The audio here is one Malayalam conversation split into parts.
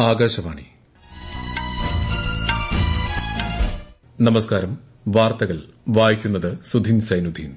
ആകാശവാണി നമസ്കാരം വാർത്തകൾ വായിക്കുന്നത് സുധിൻ സൈനുദ്ദീൻ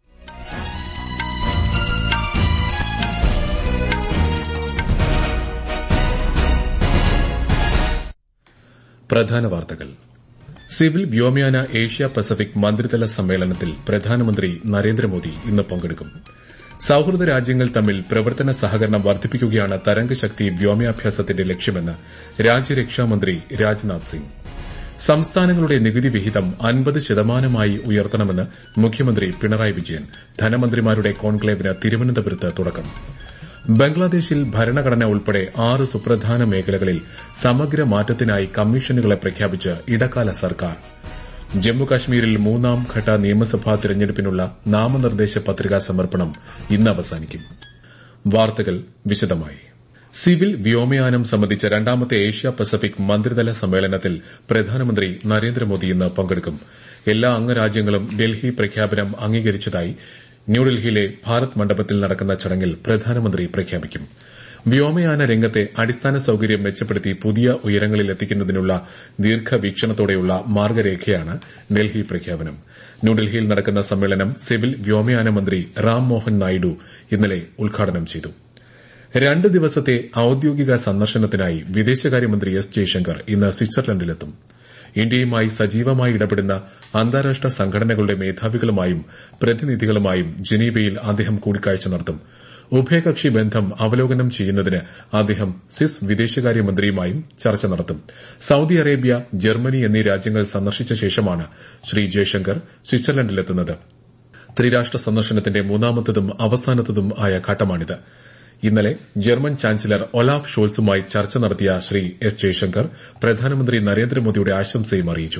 പ്രധാന വാർത്തകൾ സിവിൽ വ്യോമയാന ഏഷ്യ പസഫിക് മന്ത്രിതല സമ്മേളനത്തിൽ പ്രധാനമന്ത്രി നരേന്ദ്രമോദി ഇന്ന് പങ്കെടുക്കും സൌഹൃദ രാജ്യങ്ങൾ തമ്മിൽ പ്രവർത്തന സഹകരണം വർദ്ധിപ്പിക്കുകയാണ് തരംഗശക്തി വ്യോമാഭ്യാസത്തിന്റെ ലക്ഷ്യമെന്ന് രാജ്യരക്ഷാമന്ത്രി രാജ്നാഥ് സിംഗ് സംസ്ഥാനങ്ങളുടെ നികുതി വിഹിതം അൻപത് ശതമാനമായി ഉയർത്തണമെന്ന് മുഖ്യമന്ത്രി പിണറായി വിജയൻ ധനമന്ത്രിമാരുടെ കോൺക്ലേവിന് തിരുവനന്തപുരത്ത് തുടക്കം ബംഗ്ലാദേശിൽ ഭരണഘടന ഉൾപ്പെടെ ആറ് സുപ്രധാന മേഖലകളിൽ സമഗ്ര മാറ്റത്തിനായി കമ്മീഷനുകളെ പ്രഖ്യാപിച്ച് ഇടക്കാല സർക്കാർ ജമ്മുകാശ്മീരിൽ മൂന്നാം ഘട്ട നിയമസഭാ തിരഞ്ഞെടുപ്പിനുള്ള നാമനിർദ്ദേശ പത്രികാ സമർപ്പണം ഇന്ന് അവസാനിക്കും വാർത്തകൾ വിശദമായി സിവിൽ വ്യോമയാനം സംബന്ധിച്ച രണ്ടാമത്തെ ഏഷ്യ പസഫിക് മന്ത്രിതല സമ്മേളനത്തിൽ പ്രധാനമന്ത്രി നരേന്ദ്രമോദി ഇന്ന് പങ്കെടുക്കും എല്ലാ അംഗരാജ്യങ്ങളും ഡൽഹി പ്രഖ്യാപനം അംഗീകരിച്ചതായി ന്യൂഡൽഹിയിലെ ഭാരത് മണ്ഡപത്തിൽ നടക്കുന്ന ചടങ്ങിൽ പ്രധാനമന്ത്രി പ്രഖ്യാപിക്കും വ്യോമയാന രംഗത്തെ അടിസ്ഥാന സൌകര്യം മെച്ചപ്പെടുത്തി പുതിയ ഉയരങ്ങളിലെത്തിക്കുന്നതിനുള്ള ദീർഘവീക്ഷണത്തോടെയുള്ള മാർഗരേഖയാണ് ഡൽഹി പ്രഖ്യാപനം ന്യൂഡൽഹിയിൽ നടക്കുന്ന സമ്മേളനം സിവിൽ വ്യോമയാന മന്ത്രി റാം മോഹൻ നായിഡു ഇന്നലെ ഉദ്ഘാടനം ചെയ്തു രണ്ട് ദിവസത്തെ ഔദ്യോഗിക സന്ദർശനത്തിനായി വിദേശകാര്യമന്ത്രി എസ് ജയശങ്കർ ഇന്ന് സ്വിറ്റ്സർലൻഡിലെത്തും ഇന്ത്യയുമായി സജീവമായി ഇടപെടുന്ന അന്താരാഷ്ട്ര സംഘടനകളുടെ മേധാവികളുമായും പ്രതിനിധികളുമായും ജനീവയിൽ അദ്ദേഹം കൂടിക്കാഴ്ച നടത്തും ഉഭയകക്ഷി ബന്ധം അവലോകനം ചെയ്യുന്നതിന് അദ്ദേഹം സ്വിസ് വിദേശകാര്യമന്ത്രിയുമായും ചർച്ച നടത്തും സൌദി അറേബ്യ ജർമ്മനി എന്നീ രാജ്യങ്ങൾ സന്ദർശിച്ച ശേഷമാണ് ശ്രീ ജയശങ്കർ സ്വിറ്റ്സർലൻഡിലെത്തുന്നത് ത്രിരാഷ്ട്ര സന്ദർശനത്തിന്റെ മൂന്നാമത്തതും അവസാനത്തതും ആയ ഘട്ടമാണിത് ഇന്നലെ ജർമ്മൻ ചാൻസലർ ഒലാഫ് ഷോൾസുമായി ചർച്ച നടത്തിയ ശ്രീ എസ് ജയശങ്കർ പ്രധാനമന്ത്രി നരേന്ദ്രമോദിയുടെ ആശംസയും അറിയിച്ചു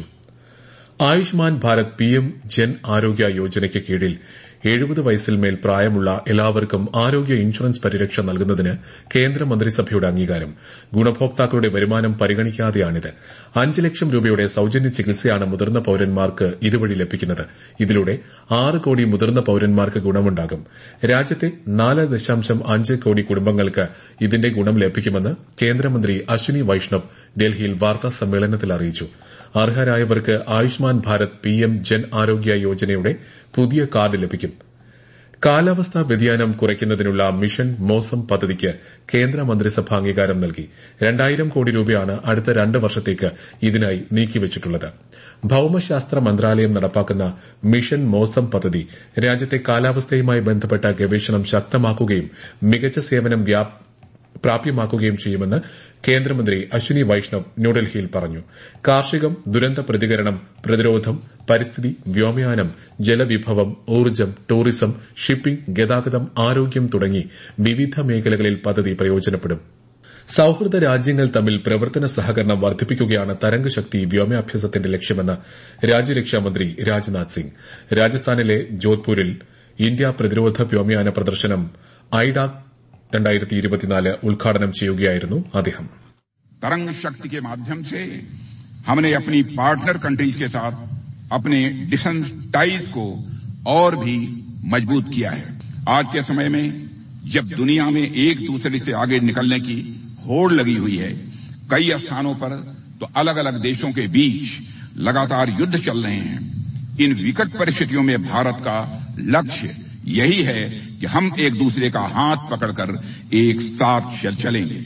ആയുഷ്മാൻ ഭാരത് പിഎം ജൻ ആരോഗ്യ യോജനയ്ക്ക് കീഴിൽ എഴുപത് വയസ്സിൽമേൽ പ്രായമുള്ള എല്ലാവർക്കും ആരോഗ്യ ഇൻഷുറൻസ് പരിരക്ഷ നൽകുന്നതിന് കേന്ദ്ര മന്ത്രിസഭയുടെ അംഗീകാരം ഗുണഭോക്താക്കളുടെ വരുമാനം പരിഗണിക്കാതെയാണിത് അഞ്ച് ലക്ഷം രൂപയുടെ സൌജന്യ ചികിത്സയാണ് മുതിർന്ന പൌരന്മാർക്ക് ഇതുവഴി ലഭിക്കുന്നത് ഇതിലൂടെ ആറ് കോടി മുതിർന്ന പൌരന്മാർക്ക് ഗുണമുണ്ടാകും രാജ്യത്തെ നാല് ദശാംശം അഞ്ച് കോടി കുടുംബങ്ങൾക്ക് ഇതിന്റെ ഗുണം ലഭിക്കുമെന്ന് കേന്ദ്രമന്ത്രി അശ്വിനി വൈഷ്ണവ് ഡൽഹിയിൽ വാർത്താ സമ്മേളനത്തിൽ അറിയിച്ചു അർഹരായവർക്ക് ആയുഷ്മാൻ ഭാരത് പിഎം ജൻ ആരോഗ്യ യോജനയുടെ പുതിയ കാർഡ് ലഭിക്കും കാലാവസ്ഥാ വ്യതിയാനം കുറയ്ക്കുന്നതിനുള്ള മിഷൻ മോസം പദ്ധതിക്ക് കേന്ദ്ര മന്ത്രിസഭ അംഗീകാരം നൽകി രണ്ടായിരം കോടി രൂപയാണ് അടുത്ത രണ്ട് വർഷത്തേക്ക് ഇതിനായി നീക്കിവച്ചിട്ടുള്ളത് ഭൌമശാസ്ത്ര മന്ത്രാലയം നടപ്പാക്കുന്ന മിഷൻ മോസം പദ്ധതി രാജ്യത്തെ കാലാവസ്ഥയുമായി ബന്ധപ്പെട്ട ഗവേഷണം ശക്തമാക്കുകയും മികച്ച സേവനം പ്രാപ്യമാക്കുകയും ചെയ്യുമെന്ന് കേന്ദ്രമന്ത്രി അശ്വിനി വൈഷ്ണവ് ന്യൂഡൽഹിയിൽ പറഞ്ഞു കാർഷികം ദുരന്ത പ്രതികരണം പ്രതിരോധം പരിസ്ഥിതി വ്യോമയാനം ജലവിഭവം ഊർജ്ജം ടൂറിസം ഷിപ്പിംഗ് ഗതാഗതം ആരോഗ്യം തുടങ്ങി വിവിധ മേഖലകളിൽ പദ്ധതി പ്രയോജനപ്പെടും സൌഹൃദ രാജ്യങ്ങൾ തമ്മിൽ പ്രവർത്തന സഹകരണം വർദ്ധിപ്പിക്കുകയാണ് തരംഗശക്തി വ്യോമാഭ്യാസത്തിന്റെ ലക്ഷ്യമെന്ന് രാജ്യരക്ഷാമന്ത്രി രാജ്നാഥ് സിംഗ് രാജസ്ഥാനിലെ ജോധ്പൂരിൽ ഇന്ത്യ പ്രതിരോധ വ്യോമയാന പ്രദർശനം ഐഡാക് രണ്ടായിരത്തി ഇരുപത്തിനാല് ഉദ്ഘാടനം ചെയ്യുകയായിരുന്നു അദ്ദേഹം तरंग शक्ति के माध्यम से हमने अपनी पार्टनर कंट्रीज के साथ अपने डिफेंस टाइज को और भी मजबूत किया है आज के समय में जब दुनिया में एक दूसरे से आगे निकलने की होड़ लगी हुई है कई स्थानों पर तो अलग अलग देशों के बीच लगातार युद्ध चल रहे हैं इन विकट परिस्थितियों में भारत का लक्ष्य यही है कि हम एक दूसरे का हाथ पकड़कर एक साथ चलेंगे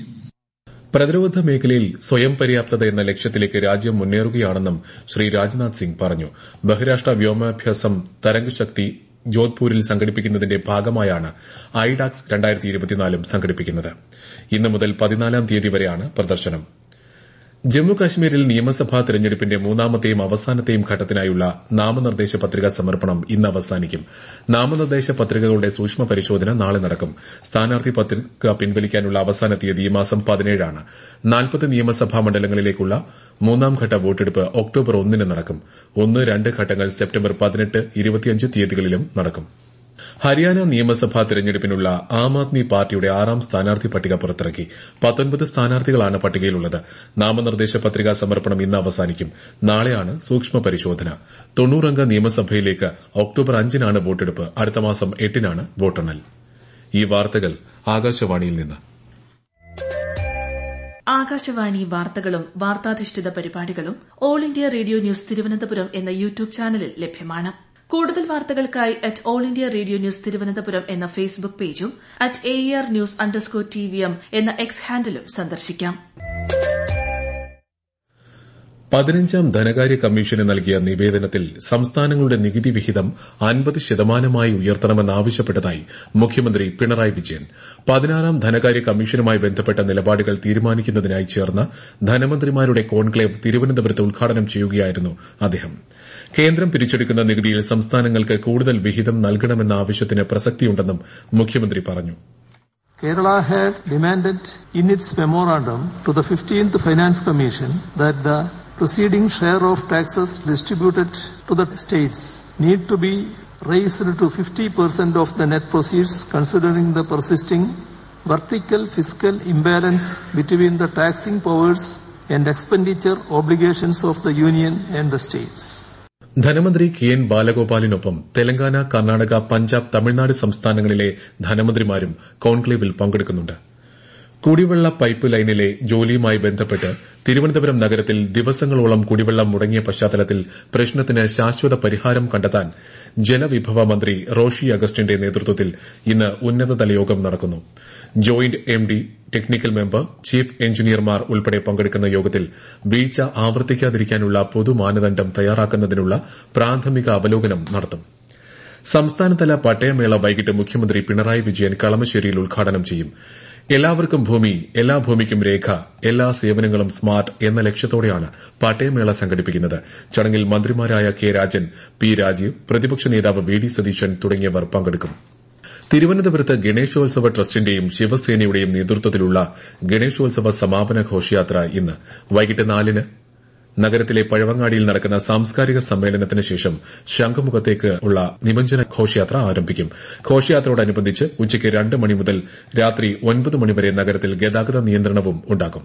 പ്രതിരോധ മേഖലയിൽ സ്വയം പര്യാപ്തത എന്ന ലക്ഷ്യത്തിലേക്ക് രാജ്യം മുന്നേറുകയാണെന്നും ശ്രീ രാജ്നാഥ് സിംഗ് പറഞ്ഞു ബഹിരാഷ്ട്ര വ്യോമാഭ്യാസം തരംഗശക്തി ജോധ്പൂരിൽ സംഘടിപ്പിക്കുന്നതിന്റെ ഭാഗമായാണ് ഐഡാക്സ് രണ്ടായിരത്തി ഇരുപത്തിനാലും സംഘടിപ്പിക്കുന്നത് ഇന്നു മുതൽ പതിനാലാം തീയതി വരെയാണ് പ്രദർശനം ജമ്മുകാശ്മീരിൽ നിയമസഭാ തെരഞ്ഞെടുപ്പിന്റെ മൂന്നാമത്തെയും അവസാനത്തെയും ഘട്ടത്തിനായുള്ള നാമനിർദ്ദേശ പത്രികാ സമർപ്പണം ഇന്ന് അവസാനിക്കും നാമനിർദ്ദേശ പത്രികകളുടെ സൂക്ഷ്മ പരിശോധന നാളെ നടക്കും സ്ഥാനാർത്ഥി പത്രിക പിൻവലിക്കാനുള്ള അവസാന തീയതി ഈ മാസം പതിനേഴാണ് നാൽപ്പത് നിയമസഭാ മണ്ഡലങ്ങളിലേക്കുള്ള മൂന്നാംഘട്ട വോട്ടെടുപ്പ് ഒക്ടോബർ ഒന്നിന് നടക്കും ഒന്ന് രണ്ട് ഘട്ടങ്ങൾ സെപ്റ്റംബർ പതിനെട്ട് ഇരുപത്തിയഞ്ച് തീയതികളിലും നടക്കും ഹരിയാന നിയമസഭാ തെരഞ്ഞെടുപ്പിനുള്ള ആം ആദ്മി പാർട്ടിയുടെ ആറാം സ്ഥാനാർത്ഥി പട്ടിക പുറത്തിറക്കി പത്തൊൻപത് സ്ഥാനാർത്ഥികളാണ് പട്ടികയിലുള്ളത് നാമനിർദ്ദേശ പത്രികാ സമർപ്പണം ഇന്ന് അവസാനിക്കും നാളെയാണ് സൂക്ഷ്മ പരിശോധന തൊണ്ണൂറംഗ നിയമസഭയിലേക്ക് ഒക്ടോബർ അഞ്ചിനാണ് വോട്ടെടുപ്പ് അടുത്ത മാസം എട്ടിനാണ് വോട്ടെണ്ണൽ ഈ വാർത്തകൾ ആകാശവാണിയിൽ നിന്ന് ആകാശവാണി വാർത്തകളും വാർത്താധിഷ്ഠിത പരിപാടികളും All India Radio News Thiruvananthapuram എന്ന യൂട്യൂബ് ചാനലിൽ ലഭ്യമാണ് കൂടുതൽ വാർത്തകൾക്കായി at All India Radio News Thiruvananthapuram എന്ന ഫേസ്ബുക്ക് പേജും at A R news underscore T V M എന്ന എക്സ് ഹാൻഡിലും സന്ദർശിക്കാം പതിനഞ്ചാം ധനകാര്യ കമ്മീഷന് നൽകിയ നിവേദനത്തിൽ സംസ്ഥാനങ്ങളുടെ നികുതി വിഹിതം അൻപത് ശതമാനമായി ഉയർത്തണമെന്നാവശ്യപ്പെട്ടതായി മുഖ്യമന്ത്രി പിണറായി വിജയൻ പതിനാറാം ധനകാര്യ കമ്മീഷനുമായി ബന്ധപ്പെട്ട നിലപാടുകൾ തീരുമാനിക്കുന്നതിനായി ചേർന്ന ധനമന്ത്രിമാരുടെ കോൺക്ലേവ് തിരുവനന്തപുരത്ത് ഉദ്ഘാടനം ചെയ്യുകയായിരുന്നു അദ്ദേഹം കേന്ദ്രം പിരിച്ചെടുക്കുന്ന നികുതിയിൽ സംസ്ഥാനങ്ങൾക്ക് കൂടുതൽ വിഹിതം നൽകണമെന്ന ആവശ്യത്തിന് പ്രസക്തിയുണ്ടെന്നും മുഖ്യമന്ത്രി പറഞ്ഞു Kerala had demanded in its memorandum to the 15th Finance Commission that the preceding share of taxes distributed to the states need to be raised to 50% of the net proceeds considering the persisting vertical fiscal imbalance between the taxing powers and expenditure obligations of the union and the states. ധനമന്ത്രി കെ എൻ ബാലഗോപാലിനൊപ്പം തെലങ്കാന കർണാടക പഞ്ചാബ് തമിഴ്നാട് സംസ്ഥാനങ്ങളിലെ ധനമന്ത്രിമാരും കോൺക്ലേവിൽ പങ്കെടുക്കുന്നുണ്ട് കുടിവെള്ള പൈപ്പ് ലൈനിലെ ജോലിയുമായി ബന്ധപ്പെട്ട് തിരുവനന്തപുരം നഗരത്തിൽ ദിവസങ്ങളോളം കുടിവെള്ളം മുടങ്ങിയ പശ്ചാത്തലത്തിൽ പ്രശ്നത്തിന് ശാശ്വത പരിഹാരം കണ്ടെത്താൻ ജലവിഭവ മന്ത്രി റോഷി അഗസ്റ്റിന്റെ നേതൃത്വത്തിൽ ഇന്ന് ഉന്നതതല യോഗം നടക്കുന്നു joint M D technical member chief എഞ്ചിനീയർമാർ ഉൾപ്പെടെ പങ്കെടുക്കുന്ന യോഗത്തിൽ വീഴ്ച ആവർത്തിക്കാതിരിക്കാനുള്ള പൊതുമാനദണ്ഡം തയ്യാറാക്കുന്നതിനുള്ള പ്രാഥമിക അവലോകനം നടത്തും സംസ്ഥാനതല പട്ടയമേള വൈകിട്ട് മുഖ്യമന്ത്രി പിണറായി വിജയൻ കളമശ്ശേരിയിൽ ഉദ്ഘാടനം ചെയ്യും എല്ലാവർക്കും ഭൂമി എല്ലാ ഭൂമിക്കും രേഖ എല്ലാ സേവനങ്ങളും സ്മാർട്ട് എന്ന ലക്ഷ്യത്തോടെയാണ് പട്ടയമേള സംഘടിപ്പിക്കുന്നത് ചടങ്ങിൽ മന്ത്രിമാരായ കെ രാജൻ പി രാജീവ് പ്രതിപക്ഷ നേതാവ് വി ഡി സതീശൻ തുടങ്ങിയവർ പങ്കെടുക്കും തിരുവനന്തപുരത്ത് ഗണേശോത്സവ ട്രസ്റ്റിന്റെയും ശിവസേനയുടെയും നേതൃത്വത്തിലുള്ള ഗണേശോത്സവ സമാപന ഘോഷയാത്ര ഇന്ന് വൈകിട്ട് നാലിന് നഗരത്തിലെ പഴവങ്ങാടിയിൽ നടക്കുന്ന സാംസ്കാരിക സമ്മേളനത്തിന് ശേഷം ശംഖുമുഖത്തേക്ക് ഉള്ള നിമഞ്ജന ഘോഷയാത്ര ആരംഭിക്കും ഘോഷയാത്രയോടനുബന്ധിച്ച് ഉച്ചയ്ക്ക് രണ്ട് മണി മുതൽ രാത്രി ഒൻപത് മണിവരെ നഗരത്തിൽ ഗതാഗത നിയന്ത്രണവും ഉണ്ടാകും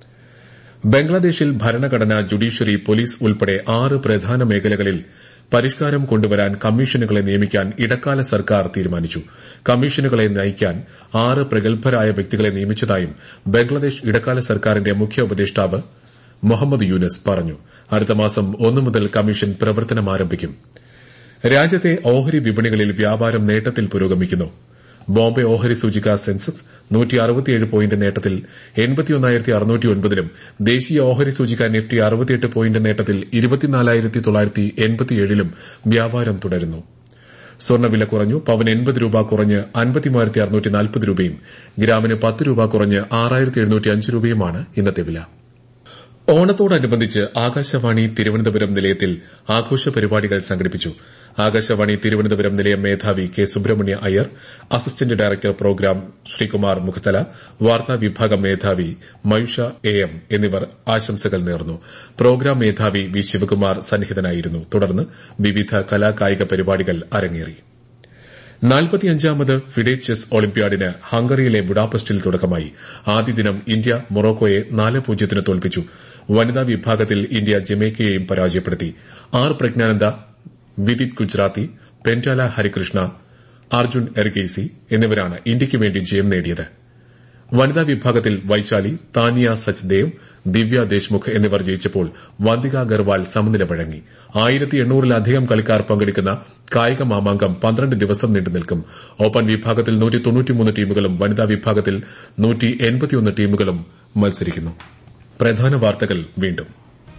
ബംഗ്ലാദേശിൽ ഭരണഘടന ജുഡീഷ്യറി പോലീസ് ഉൾപ്പെടെ ആറ് പ്രധാന മേഖലകളിൽ പരിഷ്കാരം കൊണ്ടുവരാൻ കമ്മീഷനുകളെ നിയമിക്കാൻ ഇടക്കാല സർക്കാർ തീരുമാനിച്ചു കമ്മീഷനുകളെ നയിക്കാൻ ആറ് പ്രഗത്ഭരായ വ്യക്തികളെ നിയമിച്ചതായും ബംഗ്ലാദേശ് ഇടക്കാല സർക്കാരിന്റെ മുഖ്യ ഉപദേഷ്ടാവ് മുഹമ്മദ് യൂനസ് പറഞ്ഞു അടുത്ത മാസം ഒന്നു മുതൽ കമ്മീഷൻ പ്രവർത്തനം ആരംഭിക്കും രാജ്യത്തെ ഓഹരി വിപണികളിൽ വ്യാപാരം നേട്ടത്തിൽ പുരോഗമിക്കുന്നു ബോംബെ ഓഹരി സൂചിക സെൻസസ് നൂറ്റി അറുപത്തിയേഴ് പോയിന്റ് നേട്ടത്തിൽ എൺപത്തിയൊന്നായിരത്തി അറുന്നൂറ്റി ഒൻപതിലും ദേശീയ ഓഹരി സൂചിക നിഫ്റ്റി അറുപത്തിയെട്ട് പോയിന്റ് നേട്ടത്തിൽ ഇരുപത്തിനാലായിരത്തി തൊള്ളായിരത്തി എൺപത്തിയേഴിലും വ്യാപാരം തുടരുന്നു സ്വർണ്ണവില കുറഞ്ഞു പവൻ എൺപത് രൂപ കുറഞ്ഞ് അൻപത്തിമൂവായിരത്തി അറുന്നൂറ്റി നാൽപ്പത് രൂപയും ഗ്രാമിന് പത്ത് രൂപ കുറഞ്ഞ് ആറായിരത്തി എഴുന്നൂറ്റി അഞ്ച് രൂപയുമാണ് ഇന്നത്തെ വില ഓണത്തോടനുബന്ധിച്ച് ആകാശവാണി തിരുവനന്തപുരം നിലയത്തിൽ ആഘോഷ പരിപാടികൾ സംഘടിപ്പിച്ചു ആകാശവാണി തിരുവനന്തപുരം നിലയം മേധാവി K Subramanya Iyer assistant director programme Sreekumar Mukhathala വാർത്താ വിഭാഗം മേധാവി മയുഷ എ എം എന്നിവർ ആശംസകൾ നേർന്നു പ്രോഗ്രാം മേധാവി വി ശിവകുമാർ സന്നിഹിതനായിരുന്നു തുടർന്ന് വിവിധ കലാകായിക പരിപാടികൾ അരങ്ങേറി നാൽപ്പത്തിയഞ്ചാമത് ഫിഡെ ചെസ് ഒളിമ്പ്യാഡിന് ഹംഗറിയിലെ ബുഡാപെസ്റ്റിൽ തുടക്കമായി ആദ്യ ദിനം ഇന്ത്യ മൊറോക്കോയെ നാല് പൂജ്യത്തിന് തോൽപ്പിച്ചു വനിതാ വിഭാഗത്തിൽ ഇന്ത്യ ജമൈക്കയെയും പരാജയപ്പെടുത്തി ആർ പ്രജ്ഞാനന്ദ വിദിത് ഗുജറാത്തി പെന്റാല ഹരികൃഷ്ണ അർജുൻ എർഗേസി എന്നിവരാണ് ഇന്ത്യയ്ക്ക് വേണ്ടി ജയം നേടിയത് വനിതാ വിഭാഗത്തിൽ വൈശാലി താനിയ സച്ദേവ് ദിവ്യ ദേശ്മുഖ് എന്നിവർ ജയിച്ചപ്പോൾ വന്തിക അഗർവാൾ സമനില വഴങ്ങി ആയിരത്തി എണ്ണൂറിലധികം കളിക്കാർ പങ്കെടുക്കുന്ന കായിക മാമാങ്കം പന്ത്രണ്ട് ദിവസം നീണ്ടുനിൽക്കും ഓപ്പൺ വിഭാഗത്തിൽ നൂറ്റി തൊണ്ണൂറ്റിമൂന്ന് ടീമുകളും വനിതാ വിഭാഗത്തിൽ നൂറ്റി എൺപത്തിയൊന്ന് ടീമുകളും മത്സരിക്കുന്നു പ്രധാന വാർത്തകൾ വീണ്ടും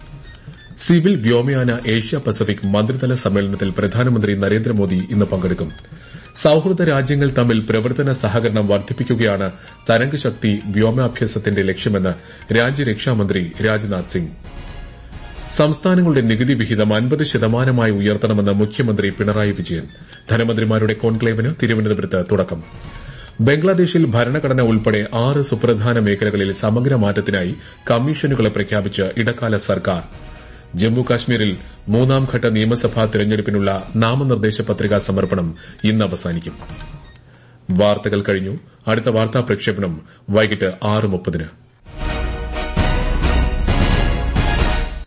സിവിൽ വ്യോമയാന ഏഷ്യ പസഫിക് മന്ത്രിതല സമ്മേളനത്തിൽ പ്രധാനമന്ത്രി നരേന്ദ്രമോദി ഇന്ന് പങ്കെടുക്കും സൌഹൃദ രാജ്യങ്ങൾ തമ്മിൽ പ്രവർത്തന സഹകരണം വർദ്ധിപ്പിക്കുകയാണ് തരംഗ് ശക്തി വ്യോമാഭ്യാസത്തിന്റെ ലക്ഷ്യമെന്ന് രാജ്യരക്ഷാമന്ത്രി രാജ്നാഥ് സിംഗ് സംസ്ഥാനങ്ങളുടെ നികുതി വിഹിതം അൻപത് ശതമാനമായി ഉയർത്തണമെന്ന് മുഖ്യമന്ത്രി പിണറായി വിജയൻ ധനമന്ത്രിമാരുടെ കോൺക്ലേവിന് തിരുവനന്തപുരത്ത് തുടക്കം ബംഗ്ലാദേശിൽ ഭരണഘടന ഉൾപ്പെടെ ആറ് സുപ്രധാന മേഖലകളിൽ സമഗ്ര മാറ്റത്തിനായി കമ്മീഷനുകളെ പ്രഖ്യാപിച്ച് ഇടക്കാല സർക്കാർ ജമ്മു കാശ്മീരിൽ മൂന്നാംഘട്ട നിയമസഭാ തെരഞ്ഞെടുപ്പിനുള്ള നാമനിർദ്ദേശ പത്രികാ സമർപ്പണം ഇന്ന് അവസാനിക്കും വാർത്തകൾ കഴിഞ്ഞു അടുത്ത വാർത്താ പ്രക്ഷേപണം വൈകിട്ട് ആറ് മുപ്പതിന്